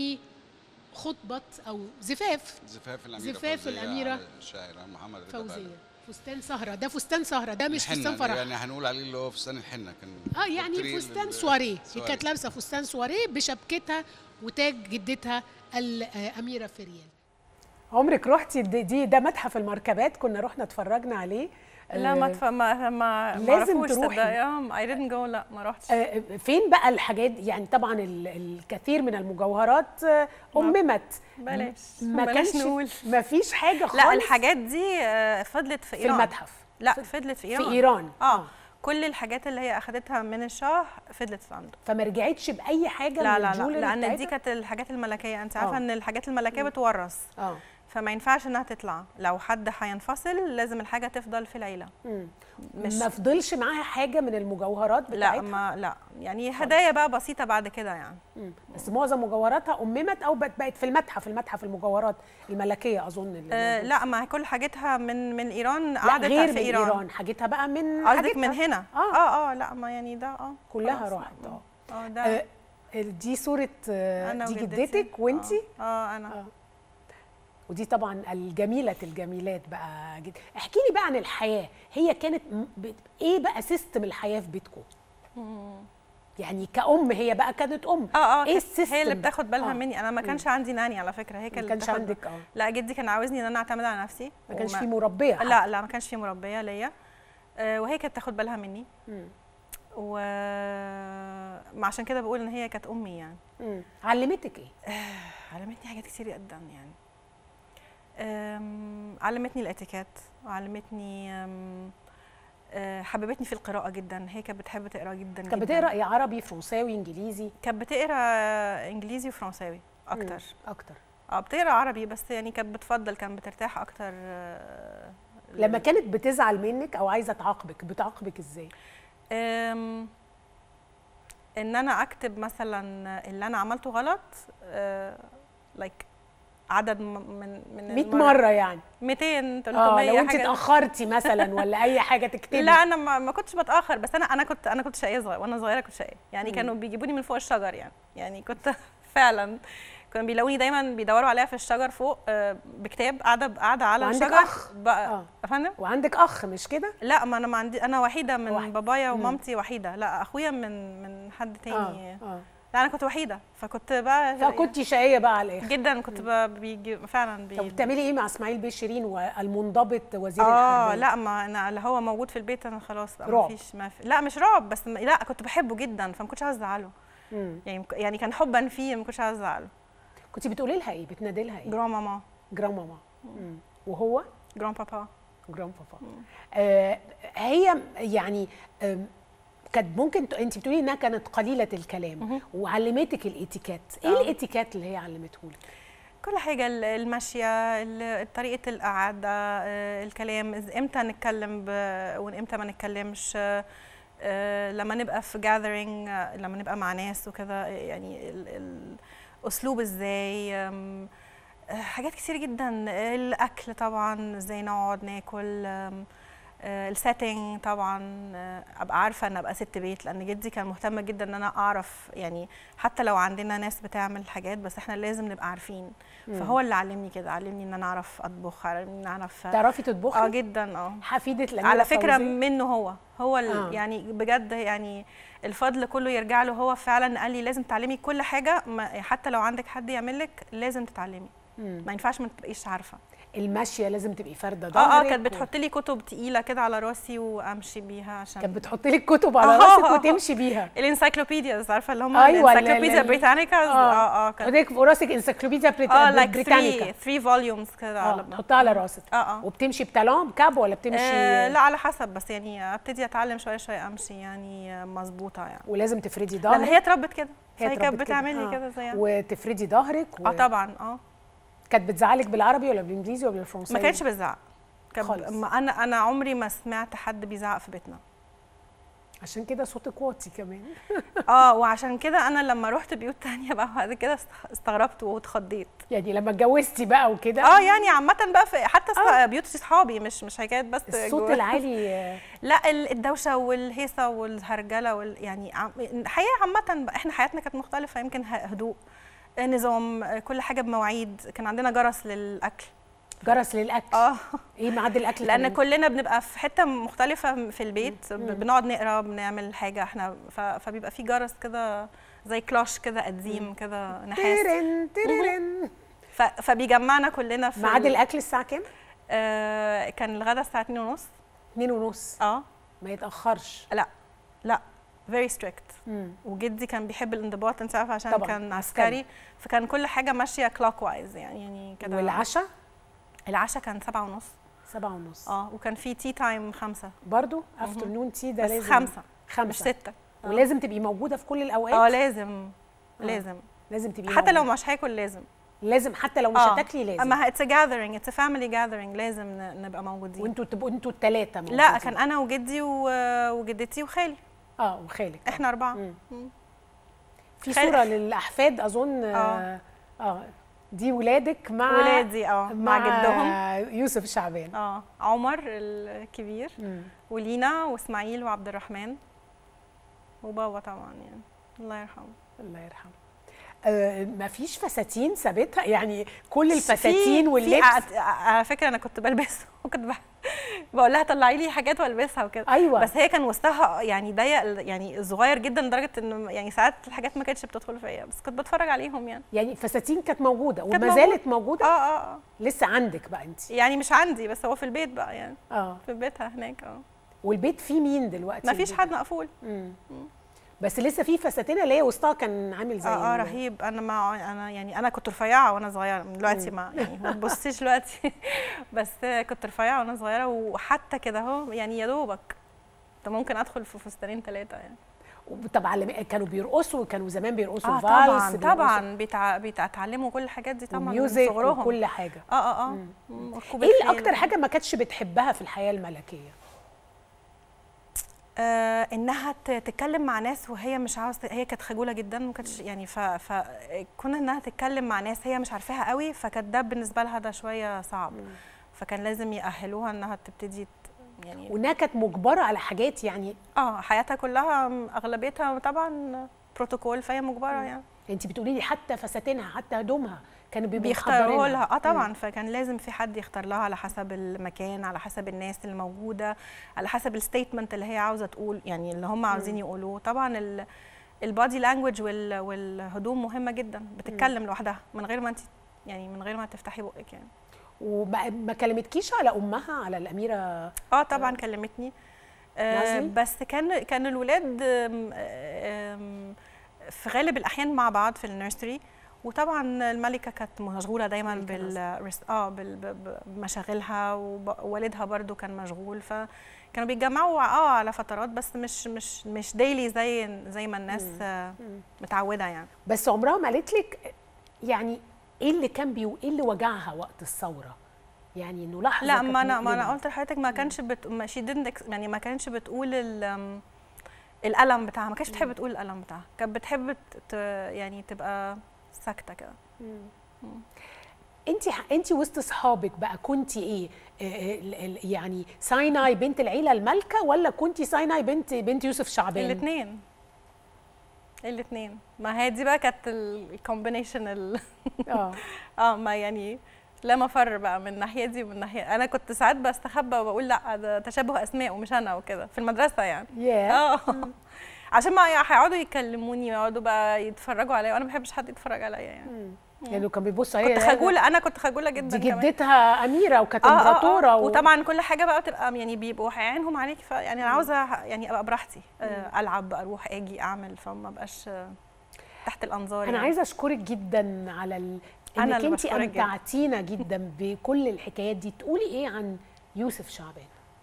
لخطبة أو زفاف زفاف الاميره زفاف فوزية الأميرة على الشاعر محمد رضا بهلوي. فوزية فستان سهرة ده فستان سهرة ده مش الحنة فستان اللي فرح يعني هنقول عليه اللي هو فستان الحنه كان اه يعني تطريق فستان لل- سواريه هي سواريه. كانت لابسه فستان سواريه بشبكتها وتاج جدتها الاميره فريال عمرك رحتي دي, دي ده متحف المركبات كنا رحنا اتفرجنا عليه لا ما تف... ما ما لازم ما اعرفوش تروحي. صدقني اي didn't go لا ما رحتش آه، فين بقى الحاجات يعني طبعا ال- الكثير من المجوهرات آه، اممت بلاش ما بلاش كانش نقول ما فيش حاجه خالص لا الحاجات دي آه، فضلت في في ايران المتحف لا فضلت في ايران في ايران اه كل الحاجات اللي هي اخذتها من الشاه فضلت عنده فما رجعتش باي حاجه لا من لا لا الجولري لان دي بتاعتها؟ كانت الحاجات الملكيه انت عارفه آه. ان الحاجات الملكيه بتورث اه فما ينفعش انها تطلع لو حد هينفصل لازم الحاجه تفضل في العيله مم. مش ما فضلش معاها حاجه من المجوهرات لا بتاعتها ما لا يعني هدايا بقى بسيطه بعد كده يعني مم. بس معظم مجوهراتها اممت او بقت بقت في المتحف المتحف المجوهرات الملكيه اظن اللي آه موجود. لا ما هي كل حاجتها من من ايران لا قعدت غير في من ايران, ايران حاجتها بقى من قصدك حاجتها. من هنا آه. اه اه لا ما يعني ده اه كلها خلاص، راحت لا، اه اه ده آه، دي صوره آه، انا دي وجدتي. جدتك وانتي اه, آه انا آه. ودي طبعا الجميلة الجميلات بقى جدا احكي لي بقى عن الحياة هي كانت م- ب- ايه بقى سيستم الحياة في بيتكم يعني كأم هي بقى كانت أم اه اه ايه كانت السيستم هي اللي ده؟ بتاخد بالها آه. مني انا ما كانش عندي ناني على فكره هي ما كانت اللي كانش بتاخد عندك اه لا جدي كان عاوزني ان انا اعتمد على نفسي ما كانش وما- في مربية حتى. لا لا ما كانش في مربيه ليا آه، وهي كانت تاخد بالها مني مم. و ما عشان كده بقول ان هي كانت امي يعني مم. علمتك ايه؟ علمتني حاجات كتير جدا يعني أم، علمتني الاتيكيت وعلمتني أم، أه، حببتني في القراءة جدا هي كانت بتحب تقرا جدا كانت جداً. بتقرا ايه عربي فرنساوي انجليزي كانت بتقرا انجليزي وفرنساوي اكتر مم. اكتر اه بتقرا عربي بس يعني كانت بتفضل كانت بترتاح اكتر آه، لما كانت بتزعل منك او عايزة تعاقبك بتعاقبك ازاي؟ أم، ان انا اكتب مثلا اللي انا عملته غلط لايك عدد م- من من 100 المرة. مرة يعني 200 اه 300 لو انت حاجة. اتأخرتي مثلا ولا اي حاجة تكتبي لا انا ما, ما كنتش بتاخر بس انا انا كنت انا كنت شقيه صغيره وانا صغيره كنت شقيه يعني كانوا بيجيبوني من فوق الشجر يعني يعني كنت فعلا كانوا بيلاقوني دايما بيدوروا عليا في الشجر فوق آه، بكتاب قاعده قاعده على وعندك الشجر أخ؟ بقى آه. يا فندم وعندك اخ مش كده؟ لا ما انا ما عندي انا وحيده من واحد. بابايا مم. ومامتي وحيده لا اخويا من من حد تاني اه اه لا انا كنت وحيده فكنت بقى فكنت شقية بقى على الاخر جدا كنت ب- بيجي فعلا طب بي بتعملي ايه مع اسماعيل بيه شيرين والمنضبط وزير اه الحربية؟ لا ما انا اللي هو موجود في البيت انا خلاص بقى رعب. ما فيش ما في لا مش رعب بس م- لا كنت بحبه جدا فما كنتش عايزه ازعله مم. يعني يعني كان حبا فيه ما كنتش عايزه ازعله كنت بتقولي لها ايه بتنادي لها ايه جران ماما جرام ماما مم. وهو جران بابا جرام بابا آه هي يعني آم، كانت ممكن ت... انت بتقولي انها كانت قليله الكلام وعلمتك الاتيكيت ايه آه. الاتيكيت اللي هي علمته لك كل حاجه ال- الماشيه ال- طريقه القعده آه، الكلام إز- امتى نتكلم ب- وامتى ما نتكلمش آه، آه، لما نبقى في جاذرينج لما نبقى مع ناس وكذا يعني ال- الاسلوب ازاي آم، آه، حاجات كتير جدا الاكل طبعا ازاي نقعد ناكل آم، آه، السيتنج طبعا آه، ابقى عارفه ان ابقى ست بيت لان جدي كان مهتم جدا ان انا اعرف يعني حتى لو عندنا ناس بتعمل حاجات بس احنا لازم نبقى عارفين فهو اللي علمني كده علمني ان انا اعرف اطبخ علمني ان انا اعرف تعرفي اه تطبخي جدا اه حفيده الاميره على فكره فوزية؟ منه هو هو ال- آه. يعني بجد يعني الفضل كله يرجع له هو فعلا قال لي لازم تعلمي كل حاجه ما حتى لو عندك حد يعمل لك لازم تتعلمي مم. ما ينفعش ما تبقيش عارفه الماشيه لازم تبقي فارده اه اه ظهرك كانت و- بتحط لي كتب تقيله كده على راسي وامشي بيها عشان كانت بتحط لك كتب على آه. راسك وتمشي بيها الانسايكلوبيدياز عارفه اللي هم أيوة، ال- الانسايكلوبيديا ال- بريتانيكا اه اه تحط كانت لك فوق راسك انسيكلوبيديا بريت... اه لايك بريتانيكا 3 3 فوليومز كده اه على تحطها على راسك اه اه وبتمشي بتالون بكاب ولا بتمشي آه لا على حسب بس يعني ابتدي اتعلم شويه شويه امشي يعني آه، مظبوطه يعني ولازم تفردي لان ظهرك هي اتربت كده هي فهي اتربت كانت كده، بتعمل لي آه. كده زيها وتفردي ظهرك و... اه طبعا اه كانت بتزعلك بالعربي ولا بالانجليزي ولا بالفرنسي ما كانتش بتزعق كان خالص. ما انا انا عمري ما سمعت حد بيزعق في بيتنا عشان كده صوتك واطي كمان اه وعشان كده انا لما رحت بيوت تانية بقى بعد كده است- استغربت واتخضيت يعني لما اتجوزتي بقى وكده اه يعني عامة بقى في حتى است... بيوت صحابي مش مش حكايات بس الصوت جوا. العالي آه، لا ال- الدوشه والهيصه والهرجله وال يعني عم- الحياه عامه بقى احنا حياتنا كانت مختلفه يمكن ه- هدوء نظام كل حاجه بمواعيد كان عندنا جرس للاكل جرس للاكل اه ايه ميعاد الاكل لان كمان؟ كلنا بنبقى في حته مختلفه في البيت ب- بنقعد نقرا بنعمل حاجه احنا ف- فبيبقى في جرس كده زي كلاش كده قديم كده نحاس تيرن تيرن ف- فبيجمعنا كلنا في ميعاد ال- الاكل الساعه كام؟ آه كان الغدا الساعه 2 ونص 2 ونص اه ما يتاخرش لا لا فيري ستريكت مم. وجدي كان بيحب الانضباط انت عارفه عشان طبعاً، كان عسكري. عسكري فكان كل حاجه ماشيه كلوك وايز يعني يعني كده والعشاء العشاء كان سبعة ونص سبعة ونص اه وكان في تي تايم خمسة برضو افترنون تي ده بس لازم خمسة مش خمسة ستة آه. ولازم تبقي موجوده في كل الاوقات اه لازم لازم لازم تبقي حتى لو موجودة. مش هاكل لازم لازم حتى لو مش آه. هتاكلي لازم اما اتس جاذرينج اتس فاميلي جاذرينج لازم ن- نبقى موجودين وانتوا تبقوا انتوا الثلاثه لا كان انا وجدي و- وجدتي وخالي اه وخالك آه. احنا اربعه مم. مم. في خالق. صوره للاحفاد اظن اه, آه. دي ولادك مع ولادي اه مع جدهم يوسف شعبان اه عمر الكبير مم. ولينا واسماعيل وعبد الرحمن وبابا طبعا يعني الله يرحمه الله يرحمه آه مفيش فساتين سابتها يعني كل في- الفساتين في واللبس ع- على فكره انا كنت بلبسه وكنت بح- بقول لها طلعي لي حاجات والبسها وكده ايوه بس هي كان وسطها يعني ضيق يعني صغير جدا لدرجه ان يعني ساعات الحاجات ما كانتش بتدخل فيا بس كنت بتفرج عليهم يعني يعني فساتين كانت موجوده كانت وما موجودة. زالت موجوده اه اه اه لسه عندك بقى انت يعني مش عندي بس هو في البيت بقى يعني اه في بيتها هناك اه والبيت فيه مين دلوقتي ما فيش البيت حد ده؟ مقفول مم. بس لسه في فساتين اللي هي وسطها كان عامل زي اه اه ال- رهيب انا ما انا يعني انا كنت رفيعه وانا صغيره دلوقتي ما يعني ما تبصيش دلوقتي بس كنت رفيعه وانا صغيره وحتى كده اهو يعني يا دوبك كنت ممكن ادخل في فستانين ثلاثه يعني طب علم كانوا بيرقصوا كانوا زمان بيرقصوا اه فالس طبعا بيرقصوا طبعا بيتع... بيتعلموا كل الحاجات دي طبعا من ميوزك صغرهم وكل حاجه اه اه اه مم. مم، وركوب ايه الخيل. اكتر حاجه ما كانتش بتحبها في الحياه الملكيه آه انها ت- تتكلم مع ناس وهي مش عاوزه هي كانت خجوله جدا ما كانتش يعني ف فكون انها تتكلم مع ناس هي مش عارفاها قوي فكانت ده بالنسبه لها ده شويه صعب فكان لازم يأهلوها انها تبتدي ت- يعني وانها كانت مجبره على حاجات يعني اه حياتها كلها م- اغلبيتها طبعا بروتوكول فهي مجبره يعني انت بتقولي لي حتى فساتينها حتى هدومها كانوا بيبقوا بيختاروا محضرينها. لها اه طبعا فكان لازم في حد يختار لها على حسب المكان على حسب الناس اللي موجوده على حسب الستيتمنت اللي هي عاوزه تقول يعني اللي هم عاوزين يقولوه طبعا ال البادي لانجوج والهدوم مهمه جدا بتتكلم لوحدها من غير ما انت يعني من غير ما تفتحي بقك يعني وما ما كلمتكيش على امها على الاميره اه طبعا كلمتني آه نازلي؟ بس كان كان الولاد آم، آم، في غالب الاحيان مع بعض في النيرسري وطبعا الملكه كانت مشغوله دايما الملكة بال اه بال- ب- ب- بمشاغلها ووالدها برضو كان مشغول فكانوا بيتجمعوا اه على فترات بس مش مش مش ديلي زي زي ما الناس آه متعوده يعني بس عمرها ما قالت لك يعني ايه اللي كان بيو ايه اللي وجعها وقت الثوره يعني انه لحظه لا كانت ما انا ما انا مؤلمة. قلت لحضرتك ما كانش بت... ما she didn't ex- يعني ما كانش بتقول ال... أم، الالم بتاعها ما كانتش بتحب تقول الالم بتاعها كانت بتحب ت... ت- يعني تبقى ساكته كده انت انت وسط اصحابك بقى كنتي ايه آه، ال- ال- يعني سايناي بنت العيله المالكه ولا كنتي سايناي بنت بنت يوسف شعبان الاثنين الاثنين ما هي دي بقى كانت الكومبينيشن ال... اه اه ما يعني لا مفر بقى من الناحيه دي ومن الناحيه انا كنت ساعات بستخبى وبقول لا ده تشابه اسماء ومش انا وكده في المدرسه يعني ياه اه عشان ما هيقعدوا يكلموني ويقعدوا بقى يتفرجوا عليا وانا ما بحبش حد يتفرج عليا يعني يعني كان بيبص عليها كنت خجوله انا كنت خجوله جدا دي كمان. جدتها اميره وكانت آه، آه، آه. امبراطوره و- وطبعا كل حاجه بقى بتبقى يعني بيبقوا عينهم عليك فيعني انا عاوزه يعني ابقى براحتي آه، العب اروح اجي اعمل فما بقاش آه، تحت الانظار انا يعني. عايزه اشكرك جدا على ال... أنا انك اللي انت بشكرك جداً. امتعتينا جدا بكل الحكايات دي تقولي ايه عن يوسف شعبان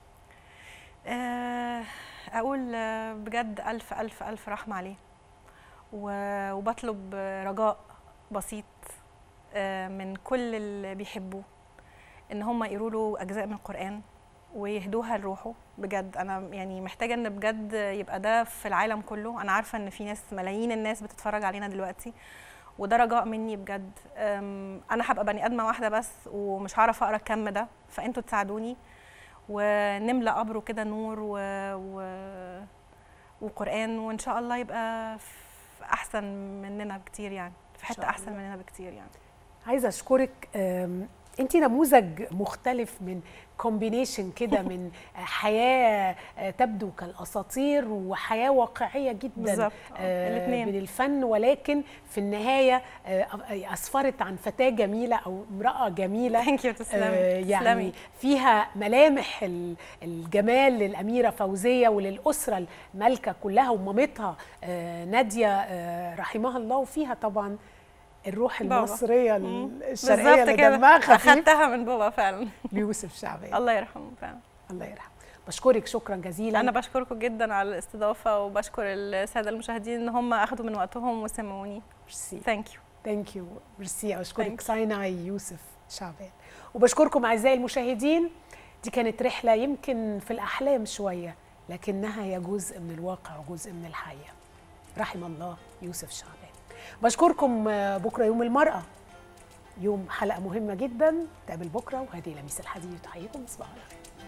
آه، اقول آه، بجد الف الف الف رحمه عليه و- وبطلب آه، رجاء بسيط آه، من كل اللي بيحبوه ان هم يقروا له اجزاء من القران ويهدوها لروحه بجد انا يعني محتاجه ان بجد يبقى ده في العالم كله انا عارفه ان في ناس ملايين الناس بتتفرج علينا دلوقتي وده رجاء مني بجد أم، انا هبقى بني ادمه واحده بس ومش هعرف اقرا الكم ده فانتوا تساعدوني ونملى قبره كده نور و... و... وقران وان شاء الله يبقى في احسن مننا بكتير يعني في شاء حته احسن الله. مننا بكتير يعني عايزه اشكرك انت نموذج مختلف من كومبينيشن كده من حياه آه، تبدو كالاساطير وحياه واقعيه جدا بالظبط آه، الاثنين من الفن ولكن في النهايه آه، اسفرت عن فتاه جميله او امراه جميله ثانك يو تسلمي آه، يعني تسلمي. فيها ملامح ال- الجمال للأميرة فوزية وللأسرة المالكة كلها ومامتها آه، نادية آه، رحمها الله وفيها طبعا الروح بابا. المصرية مم. الشرقية بالظبط اللي كده دمها خفيف اخدتها من بابا فعلا ليوسف شعبان الله يرحمه فعلا الله يرحمه بشكرك شكرا جزيلا انا بشكركم جدا على الاستضافه وبشكر الساده المشاهدين ان هم اخذوا من وقتهم وسمعوني ميرسي. ثانك يو ثانك يو ميرسي اشكرك Thanks. سايناي يوسف شعبان وبشكركم اعزائي المشاهدين دي كانت رحله يمكن في الاحلام شويه لكنها هي جزء من الواقع وجزء من الحياه رحم الله يوسف شعبان بشكركم آه، بكره يوم المراه يوم حلقه مهمه جدا تقابل بكره وهذه لميس الحديد تحييكم صباح الخير